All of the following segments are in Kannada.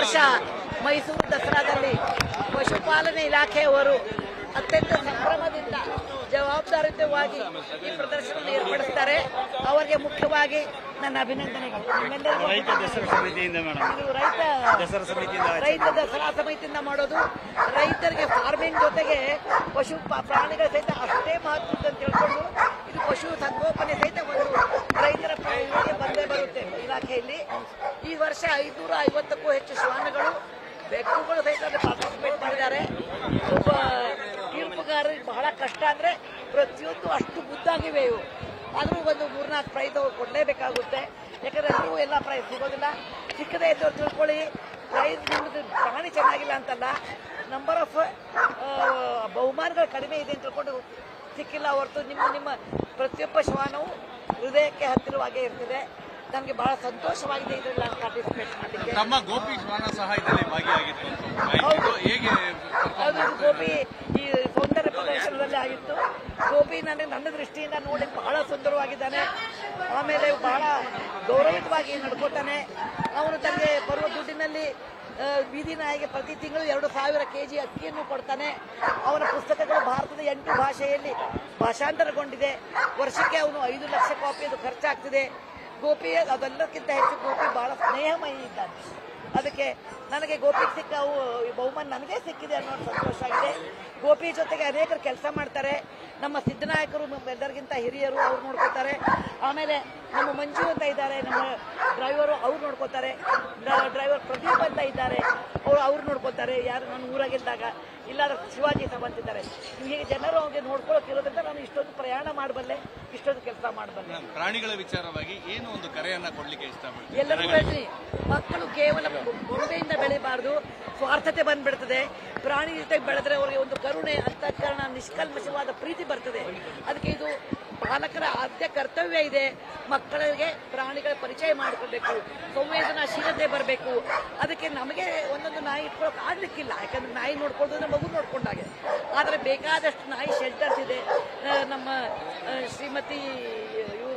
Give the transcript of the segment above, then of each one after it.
ವರ್ಷ ಮೈಸೂರು ದಸರಾದಲ್ಲಿ ಪಶುಪಾಲನೆ ಇಲಾಖೆಯವರು ಅತ್ಯಂತ ಸಂಭ್ರಮದಿಂದ ಜವಾಬ್ದಾರಿಯುತವಾಗಿ ಈ ಪ್ರದರ್ಶನ ಏರ್ಪಡಿಸ್ತಾರೆ ಅವರಿಗೆ ಮುಖ್ಯವಾಗಿ ನನ್ನ ಅಭಿನಂದನೆಗಳು ನಿಮ್ಮೆಲ್ಲರಿಗೂ ರೈತ ದಸರಾ ಸಮಿತಿಯಿಂದ ಮೇಡಮ್ ಇದು ರೈತ ದಸರಾ ಸಮಿತಿಯಿಂದ ಆಚೆ. ರೈತ ದಸರಾ ಸಮಿತಿಯಿಂದ ಮಾಡೋದು ರೈತರಿಗೆ ಫಾರ್ಮಿಂಗ್ ಜೊತೆಗೆ ಪಶು ಪ- ಪ್ರಾಣಿಗಳ ಸಹಿತ ಅಷ್ಟೇ ಮಹತ್ವದ ಅಂತ ತಿಳ್ಕೊಂಡು ಇದು ಪಶು ಸಂಗೋಪನೆ ಸಹಿತ ಒಂದು ರೈತರ ಪ್ರಯೋಜನಕ್ಕೆ ಬಂದೇ ಬರುತ್ತೆ ಇಲಾಖೆಯಲ್ಲಿ ಈ ವರ್ಷ ಐನೂರ ಐವತ್ತಕ್ಕೂ ಹೆಚ್ಚು ಶ್ವಾನಗಳು ಬೆಕ್ಕುಗಳು ಸಹಿತ ಪಾರ್ಟಿಸಿಪೇಟ್ ಮಾಡಿದ್ದಾರೆ ಒಬ್ಬ ತೀರ್ಪುಗಾರರಿಗೆ ಬಹಳ ಕಷ್ಟ ಅಂದ್ರೆ ಪ್ರತಿಯೊಂದು ಅಷ್ಟು ಮುದ್ದಾಗಿವೆ ಇವು ಆದರೂ ಒಂದು ಮೂರ್ನಾಲ್ಕು ಪ್ರೈಸ್ ಕೊಡಲೇಬೇಕಾಗುತ್ತೆ ಯಾಕಂದ್ರೆ ಎಲ್ಲರೂ ಎಲ್ಲ ಪ್ರೈಸ್ ಸಿಗೋದಿಲ್ಲ ಸಿಕ್ಕದೇ ಇದ್ದವ್ರು ತಿಳ್ಕೊಳ್ಳಿ ಪ್ರೈಸ್ ನಿಮ್ಮದು ಪ್ರಾಣಿ ಚೆನ್ನಾಗಿಲ್ಲ ಅಂತಲ್ಲ ನಂಬರ್ ಆಫ್ ಬಹುಮಾನಗಳು ಕಡಿಮೆ ಇದೆ ಅಂತ ತಿಳ್ಕೊಂಡು ಸಿಕ್ಕಿಲ್ಲ ಹೊರತು ನಿಮ್ಮ ನಿಮ್ಮ ಪ್ರತಿಯೊಬ್ಬ ಶ್ವಾನವು ಹೃದಯಕ್ಕೆ ಹತ್ತಿರವಾಗೇ ಇರ್ತದೆ ನನಗೆ ಬಹಳ ಸಂತೋಷವಾಗಿದೆ ಇದರಲ್ಲಿ ನಾನು ಪಾರ್ಟಿಸಿಪೇಟ್ ಮಾಡಲಿಕ್ಕೆ ತಮ್ಮ ಗೋಪಿ ಶ್ವಾನ ಸಹ ಇದರಲ್ಲಿ ಭಾಗಿಯಾಗಿತ್ತು ಹೌದು. ಇದು ಹೇಗೆ ಅದು ಇದು ಗೋಪಿ ಈ ಸೌಂದರ್ಯ ಪ್ರದರ್ಶನದಲ್ಲಿ ಆಗಿತ್ತು ಗೋಪಿ ನನಗೆ ನನ್ನ ದೃಷ್ಟಿಯಿಂದ ನೋಡಿ ಬಹಳ ಸುಂದರವಾಗಿದ್ದಾನೆ ಆಮೇಲೆ ಬಹಳ ಗೌರವಿತವಾಗಿ ನಡ್ಕೋತಾನೆ ಅವನು ತನಗೆ ಬರುವ ದುಡ್ಡಿನಲ್ಲಿ ಆ, ಬೀದಿ ನಾಯಿಗೆ ಪ್ರತಿ ತಿಂಗಳು ಎರಡು ಸಾವಿರ ಕೆಜಿ ಅಕ್ಕಿಯನ್ನು ಕೊಡ್ತಾನೆ ಅವನ ಪುಸ್ತಕಗಳು ಭಾರತದ ಎಂಟು ಭಾಷೆಯಲ್ಲಿ ಭಾಷಾಂತರಗೊಂಡಿದೆ ವರ್ಷಕ್ಕೆ ಅವನು ಐದು ಲಕ್ಷ ಕಾಪಿ ಅದು ಖರ್ಚಾಗ್ತಿದೆ ಗೋಪಿ ಅದೆಲ್ಲಕ್ಕಿಂತ ಹೆಚ್ಚು ಗೋಪಿ ಬಹಳ ಸ್ನೇಹಮಯಿ ಇದ್ದಾನೆ ಅದಕ್ಕೆ ನನಗೆ ಗೋಪಿಗೆ ಸಿಕ್ಕ ಅವು ಈ ಬಹುಮಾನ ನನಗೆ ಸಿಕ್ಕಿದೆ ಅನ್ನೋ ಸಂತೋಷ ಆಗಿದೆ ಗೋಪಿ ಜೊತೆಗೆ ಅನೇಕರು ಕೆಲಸ ಮಾಡ್ತಾರೆ ನಮ್ಮ ಸಿದ್ದನಾಯಕರು ನಮ್ಮ ಎಲ್ಲರಿಗಿಂತ ಹಿರಿಯರು ಅವ್ರು ನೋಡ್ಕೋತಾರೆ ಆಮೇಲೆ ನಮ್ಮ ಮಂಜು ಅಂತ ಇದ್ದಾರೆ ನಮ್ಮ ಡ್ರೈವರು ಅವ್ರು ನೋಡ್ಕೋತಾರೆ ಡ್ರೈವರ್ ಪ್ರದೀಪ್ ಅಂತ ಇದ್ದಾರೆ ಅವರು ಅವ್ರು ನೋಡ್ಕೋತಾರೆ ಯಾರು ನನ್ನ ಊರಾಗಿದ್ದಾಗ ಇಲ್ಲಾದ್ರೆ ಶಿವಾಜಿ ಸಹ ಬಂದಿದ್ದಾರೆ ಹೀಗೆ ಜನರು ಅವ್ರಿಗೆ ನೋಡ್ಕೊಳ್ಳೋಕಿರೋದ್ರಿಂದ ನಾನು ಇಷ್ಟೊಂದು ಪ್ರಯಾಣ ಮಾಡಬಲ್ಲೆ ಇಷ್ಟೊಂದು ಕೆಲಸ ಮಾಡಬಲ್ಲೆ ಪ್ರಾಣಿಗಳ ವಿಚಾರವಾಗಿ ಏನು ಒಂದು ಕರೆಯನ್ನ ಕೊಡ್ಲಿಕ್ಕೆ ಇಷ್ಟಪಡ್ತೀನಿ ಎಲ್ಲರೂ ಹೇಳ್ತೀನಿ ಮಕ್ಕಳು ಕೇವಲ ಬೊಂಬೆಯಿಂದ ಬೆಳಿಬಾರ್ದು ಸ್ವಾರ್ಥತೆ ಬಂದ್ಬಿಡ್ತದೆ ಪ್ರಾಣಿ ಜೊತೆ ಬೆಳೆದ್ರೆ ಅವರಿಗೆ ಒಂದು ಕರುಣೆ ಅಂತಃಕರಣ ನಿಷ್ಕಲ್ಮಶವಾದ ಪ್ರೀತಿ ಬರ್ತದೆ ಅದಕ್ಕೆ ಇದು ಪಾಲಕರ ಆದ್ಯ ಕರ್ತವ್ಯ ಇದೆ ಮಕ್ಕಳಿಗೆ ಪ್ರಾಣಿಗಳ ಪರಿಚಯ ಮಾಡಿಕೊಳ್ಬೇಕು ಸಂವೇದನಾಶೀಲತೆ ಬರಬೇಕು ಅದಕ್ಕೆ ನಮಗೆ ಒಂದೊಂದು ನಾಯಿ ಇಟ್ಕೊಳಕ್ ಆಗ್ಲಿಕ್ಕಿಲ್ಲ ಯಾಕಂದ್ರೆ ನಾಯಿ ನೋಡ್ಕೊಂಡು ನಮ್ಮ ಮಗು ನೋಡ್ಕೊಂಡಾಗೆ ಆದರೆ ಬೇಕಾದಷ್ಟು ನಾಯಿ ಶೆಲ್ಟರ್ಸ್ ಇದೆ ಆ, ನಮ್ಮ ಆ, ಶ್ರೀಮತಿ ಇವರು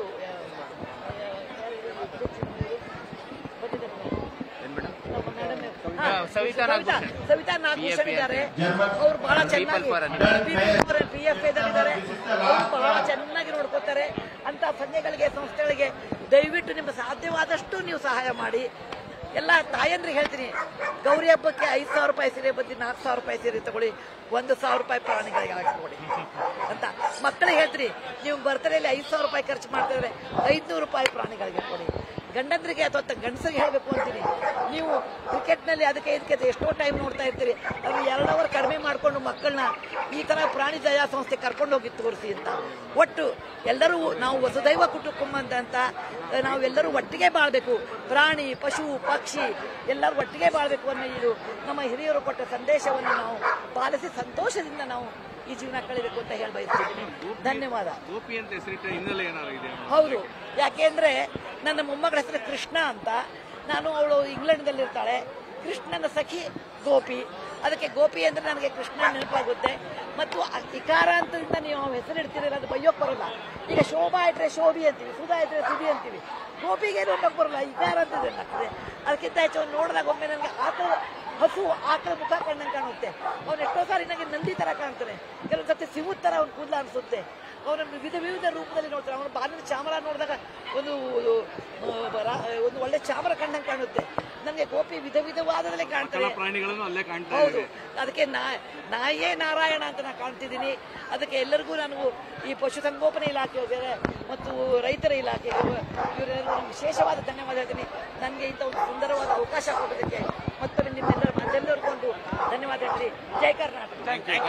ಸವಿತಾ ಸವಿತಾ ನಾಗಭೂಷಣ್ ಇದ್ದಾರೆ ಅವ್ರು ಬಹಳ ಚೆನ್ನಾಗಿ ಪಿ ಎಫ್ ಇದ್ದಾರೆ ಅವ್ರು ಬಹಳ ಚೆನ್ನಾಗಿ ನೋಡ್ಕೋತಾರೆ ಅಂತ ಸಂಘಗಳಿಗೆ ಸಂಸ್ಥೆಗಳಿಗೆ ದಯವಿಟ್ಟು ನಿಮ್ಮ ಸಾಧ್ಯವಾದಷ್ಟು ನೀವು ಸಹಾಯ ಮಾಡಿ ಎಲ್ಲ ತಾಯಂದ್ರಿಗೆ ಹೇಳ್ತೀನಿ ಗೌರಿ ಹಬ್ಬಕ್ಕೆ ಐದು ಸಾವಿರ ರೂಪಾಯಿ ಸೀರೆ ಬದ್ದಿ ನಾಲ್ಕು ಸಾವಿರ ರೂಪಾಯಿ ಸೀರೆ ತಗೊಳ್ಳಿ ಒಂದು ಸಾವಿರ ರೂಪಾಯಿ ಪ್ರಾಣಿಗಳಿಗೆ ಹಾಕಿಕೊಡಿ ಅಂತ ಮಕ್ಕಳಿಗೆ ಹೇಳ್ತೀನಿ ನೀವು ಬರ್ತಡೆಯಲ್ಲಿ ಐದು ಸಾವಿರ ರೂಪಾಯಿ ಖರ್ಚು ಮಾಡ್ತಿದ್ರೆ ಐದುನೂರು ರೂಪಾಯಿ ಪ್ರಾಣಿಗಳಿಗೆ ಕೊಡಿ ಗಂಡಂದ್ರಿಗೆ ಅಥವಾ ತ- ಗಂಡಸರಿಗೆ ಹೇಳಬೇಕು ಅಂತೀನಿ ನೀವು ಕ್ರಿಕೆಟ್ನಲ್ಲಿ ಅದಕ್ಕೆ ಇದಕ್ಕೆ ಎಷ್ಟೋ ಟೈಮ್ ನೋಡ್ತಾ ಇರ್ತೀರಿ ಅದು ಎರಡು ಅವರ್ ಕಡಿಮೆ ಮಾಡಿಕೊಂಡು ಮಕ್ಕಳನ್ನ ಈ ತರ ಪ್ರಾಣಿ ದಯಾ ಸಂಸ್ಥೆ ಕರ್ಕೊಂಡು ಹೋಗಿ ತೋರಿಸಿ ಅಂತ ಒಟ್ಟು ಎಲ್ಲರೂ ನಾವು ವಸುದೈವ ಕುಟುಂಬ ಅಂತ ಅಂತ ನಾವೆಲ್ಲರೂ ಒಟ್ಟಿಗೆ ಬಾಳ್ಬೇಕು ಪ್ರಾಣಿ ಪಶು ಪಕ್ಷಿ ಎಲ್ಲರೂ ಒಟ್ಟಿಗೆ ಬಾಳ್ಬೇಕು ಅನ್ನೋ ಇದು ನಮ್ಮ ಹಿರಿಯರು ಕೊಟ್ಟ ಸಂದೇಶವನ್ನು ನಾವು ಪಾಲಿಸಿ ಸಂತೋಷದಿಂದ ನಾವು ಈ ಜೀವನ ಕಳಿಬೇಕು ಅಂತ ಹೇಳಿ ಬಯಸ್ತಿದ್ದೀನಿ ಧನ್ಯವಾದ ಗೋಪಿ ಅಂತ ಹೆಸರಿಟ್ಟ ಹಿನ್ನೆಲೆ ಏನಾದ್ರು ಇದೆ ಹೌದು ಯಾಕೆಂದ್ರೆ ನನ್ನ ಮೊಮ್ಮಗಳ ಹೆಸರು ಕೃಷ್ಣ ಅಂತ ನಾನು ಅವಳು ಇಂಗ್ಲೆಂಡ್ನಲ್ಲಿ ಇರ್ತಾಳೆ ಕೃಷ್ಣನ ಸಖಿ ಗೋಪಿ ಅದಕ್ಕೆ ಗೋಪಿ ಅಂದ್ರೆ ನನಗೆ ಕೃಷ್ಣ ನೆನಪಾಗುತ್ತೆ ಮತ್ತು ಅ- ಇಕಾರ ಅಂತದಿಂದ ನೀವು ಹೆಸರು ಇಡ್ತೀರಲ್ಲ ಅದು ಬೈಯೋಕ್ ಬರಲ್ಲ ಈಗ ಶೋಭಾ ಇಟ್ರೆ ಶೋಭಿ ಅಂತೀವಿ ಸುಧಾ ಇಟ್ರೆ ಸುಧಿ ಅಂತೀವಿ ಗೋಪಿಗೆ ಏನು ಅನ್ನೋಕ್ ಬರಲ್ಲ ಇಕಾರ ಅಂತ ಆಗ್ತದೆ ಅದಕ್ಕಿಂತ ಹೆಚ್ಚು ಅವ್ನು ನೋಡಿದಾಗ ಒಮ್ಮೆ ನನಗೆ ಆಕಳ ಹಸು ಆಕಳ ಮುಖ ಕಣ್ಣಂಗೆ ಕಾಣುತ್ತೆ ಅವ್ನು ಎಷ್ಟೋ ಸಾರಿ ನನಗೆ ನಂದಿ ತರ ಕಾಣ್ತಾನೆ ಕೆಲವೊಂದು ಸತಿ ಸಿವು ತರ ಅವ್ನು ಕೂದಲ ಅನಿಸುತ್ತೆ ಅವನನ್ನು ವಿಧ ವಿವಿಧ ರೂಪದಲ್ಲಿ ನೋಡ್ತಾರೆ ಅವನು ಬಾಲಿನ ಚಾಮರ ನೋಡಿದಾಗ ಒಂದು ಆ, ರಾ- ಒಂದು ಒಳ್ಳೆ ಚಾಮರ ಕಂಡಂಗೆ ಕಾಣುತ್ತೆ ನನಗೆ ಗೋಪಿ ವಿಧ ವಿಧವಾದದಲ್ಲೇ ಕಾಣ್ತಾರೆ ಪ್ರಾಣಿಗಳನ್ನು ಅಲ್ಲೇ ಕಾಣ್ತಾ ಹೌದು ಅದಕ್ಕೆ ನಾ ನಾಯೇ ನಾರಾಯಣ ಅಂತ ನಾನು ಕಾಣ್ತಿದ್ದೀನಿ ಅದಕ್ಕೆ ಎಲ್ಲರಿಗೂ ನಾನು ಈ ಪಶುಸಂಗೋಪನೆ ಇಲಾಖೆ ಬೇರೆ ಮತ್ತು ರೈತರ ಇಲಾಖೆ ಇವರೆಲ್ಲರೂ ವಿಶೇಷವಾದ ಧನ್ಯವಾದ ಹೇಳ್ತೀನಿ ನನಗೆ ಇಂಥ ಒಂದು ಸುಂದರವಾದ ಅವಕಾಶ ಕೊಡೋದಕ್ಕೆ ಮತ್ತೊಮ್ಮೆ ನಿಮ್ಮೆಲ್ಲರ ಎಲ್ಲರಿಗೂ ಒಂದು ಧನ್ಯವಾದ ಹೇಳ್ತೀನಿ ಜೈ ಕರ್ನಾಟಕ